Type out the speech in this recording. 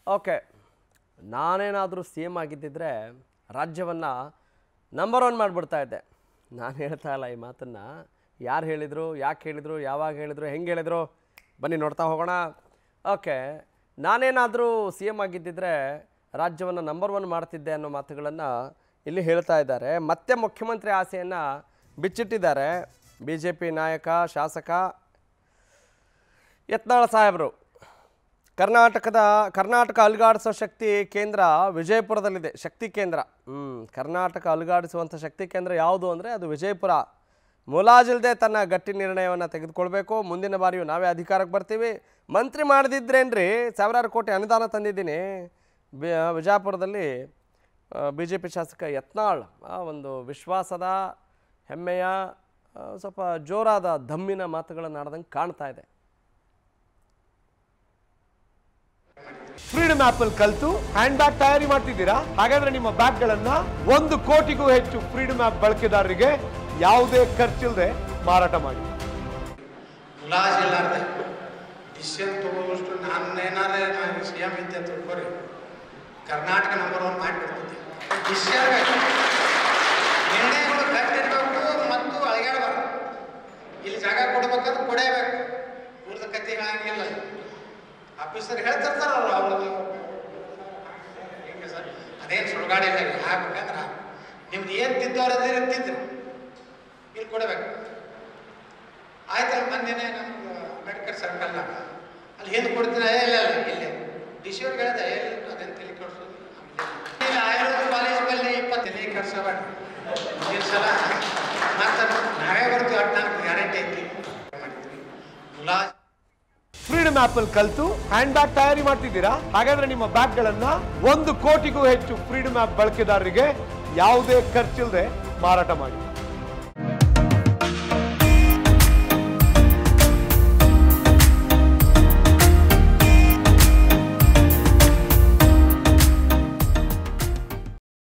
okay ನಾನೇನಾದರೂ C M ಆಗಿದ್ದಿದ್ರೆ ರಾಜ್ಯವನ್ನು number one ಮಾಡಿಬಿಡ್ತಾ ಇದ್ದೆ ನಾನು ಹೇಳ್ತಾ ಇಲ್ಲ ಈ ಮಾತನ್ನು ಯಾರು ಹೇಳಿದರು ಯಾಕೆ ಹೇಳಿದರು ಯಾವಾಗ ಹೇಳಿದರು ಹೆಂಗೆ ಹೇಳಿದರು ಬನ್ನಿ ನೋಡ್ತಾ ಹೋಗೋಣ ಓಕೆ ನಾನೇನಾದರೂ ಸಿ ಎಮ್ ಆಗಿದ್ದಿದ್ರೆ ರಾಜ್ಯವನ್ನು ನಂಬರ್ ಒನ್ ಮಾಡ್ತಿದ್ದೆ ಅನ್ನೋ ಮಾತುಗಳನ್ನು ಇಲ್ಲಿ ಹೇಳ್ತಾ ಇದ್ದಾರೆ ಮತ್ತೆ ಮುಖ್ಯಮಂತ್ರಿ ಆಸೆಯನ್ನು ಬಿಚ್ಚಿಟ್ಟಿದ್ದಾರೆ ಬಿ ಜೆ ಪಿ ನಾಯಕ ಶಾಸಕ ಯತ್ನಾಳ್ ಸಾಹೇಬರು ಕರ್ನಾಟಕದ ಕರ್ನಾಟಕ ಅಲುಗಾಡಿಸೋ ಶಕ್ತಿ ಕೇಂದ್ರ ವಿಜಯಪುರದಲ್ಲಿದೆ ಶಕ್ತಿ ಕೇಂದ್ರ ಹ್ಞೂ ಕರ್ನಾಟಕ ಅಲುಗಾಡಿಸುವಂಥ ಶಕ್ತಿ ಕೇಂದ್ರ ಯಾವುದು ಅಂದರೆ ಅದು ವಿಜಯಪುರ ಮುಲಾಜಿಲ್ದೆ ತನ್ನ ಗಟ್ಟಿ ನಿರ್ಣಯವನ್ನು ತೆಗೆದುಕೊಳ್ಬೇಕು ಮುಂದಿನ ಬಾರಿಯೂ ನಾವೇ ಅಧಿಕಾರಕ್ಕೆ ಬರ್ತೀವಿ ಮಂತ್ರಿ ಮಾಡದಿದ್ರೇನ್ರಿ ಸಾವಿರಾರು ಕೋಟಿ ಅನುದಾನ ತಂದಿದ್ದೀನಿ ಬಿ ವಿಜಯಪುರದಲ್ಲಿ ಬಿ ಜೆ ಪಿ ಶಾಸಕ ಯತ್ನಾಳ್ ಆ ಒಂದು ವಿಶ್ವಾಸದ ಹೆಮ್ಮೆಯ ಆ, ಸ್ವಲ್ಪ ಜೋರಾದ ದಮ್ಮಿನ ಮಾತುಗಳನ್ನು ಆಡ್ದಂಗೆ ಕಾಣ್ತಾ ಇದೆ ಫ್ರೀಡಮ್ ಆಪ್ ಅಲ್ಲಿ ಕಲ್ತು ಹ್ಯಾಂಡ್ ಬ್ಯಾಗ್ ತಯಾರಿ ಮಾಡ್ತಿದ್ದೀರಾ ಹಾಗಾದ್ರೆ ನಿಮ್ಮ ಬ್ಯಾಗ್ ಗಳನ್ನ ಒಂದು ಕೋಟಿಗೂ ಹೆಚ್ಚು ಫ್ರೀಡಮ್ ಆಪ್ ಬಳಕೆದಾರರಿಗೆ ಯಾವುದೇ ಖರ್ಚಿಲ್ಲದೆ ಮಾರಾಟ ಮಾಡಿ ಮುಲಾಜಿಲ್ಲಾರ್ದೆ ಡಿಸಿಷನ್ ತಗೋವಷ್ಟು ನಾನು ಏನಾರೇ ನಾನು ಸಿ ಎಮ್ ಇದ್ದೆ ತಿಳ್ಕೊರಿ ಕರ್ನಾಟಕ ನಂಬರ್ ಒನ್ ಮಾಡಿಬಿಡ್ತಿದ್ದೆ ಡಿಸಿಷನ್ ನಿರ್ಣಯಗಳು ಗಟ್ಟಿರ್ಬೇಕು ಮತ್ತು ಅಳಗಾಡಬಾರ್ದು ಇಲ್ಲಿ ಜಾಗ ಕೊಡ್ಬೇಕಾದ್ರೆ ಕೊಡೇಬೇಕು ಉಳಿದ ಕತೆ ಹೇಳಂಗಿಲ್ಲ ಆಫೀಸರ್ ಹೇಳ್ತಿರ್ತಾರ ಅವ್ರು ಅವ್ರದ್ದು ಹಿಂಗೆ ಸರ್ ಅದೇನು ಸುಳ್ಗಾಡಿ ಇಲ್ಲ ಇಲ್ಲಿ ಆಗ್ಬೇಕಂದ್ರೆ ನಿಮ್ದು ಏನು ತಿದ್ದವ್ರು ಅದೇ ಇರ್ತಿದ್ರು ಇಲ್ಲಿ ಕೊಡಬೇಕು ಆಯ್ತಲ್ಲ ಮೊನ್ನೆನೆ ನಮ್ಗೆ ಅಂಬೇಡ್ಕರ್ ಸರ್ಕಲ್ನಾಗ ಅಲ್ಲಿ ಹಿಂದೆ ಕೊಡ್ತೀನಿ ಏ, ಇಲ್ಲ ಇಲ್ಲ ಇಲ್ಲೇ ಡಿ ಸಿ ಅವ್ರಿಗೆ ಹೇಳಿದೆ ಎಲ್ಲಿ ಅದೇನು ತಲೆ ಕೆಡ್ಸೋದು ಇಲ್ಲಿ ಆಯುರ್ವೇದ ಕಾಲೇಜ್ ಬಲ್ಲಿ ಇಪ್ಪತ್ತು ತಲೆ ಕೆಡ್ಸಬೇಡ ಮುಂದಿನ ಸಲ ಮತ್ತೆ ನಾವೇ ಬರ್ತೀವಿ ಒಟ್ಟು ನಮ್ಗೆ ಗ್ಯಾರಂಟಿ ಐತಿ ಮಾಡಿದ್ವಿ ಮುಲಾಜ್ ಫ್ರೀಡಮ್ ಆಪ್ ಅಲ್ಲಿ ಕಲ್ತು ಹ್ಯಾಂಡ್ ಬ್ಯಾಗ್ ತಯಾರಿ ಮಾಡ್ತಿದ್ದೀರಾ ಹಾಗಾದ್ರೆ ನಿಮ್ಮ ಬ್ಯಾಗ್ ಗಳನ್ನ ಒಂದು ಕೋಟಿಗೂ ಹೆಚ್ಚು ಫ್ರೀಡಮ್ ಆಪ್ ಬಳಕೆದಾರರಿಗೆ ಯಾವುದೇ ಖರ್ಚಿಲ್ಲದೆ ಮಾರಾಟ ಮಾಡಿ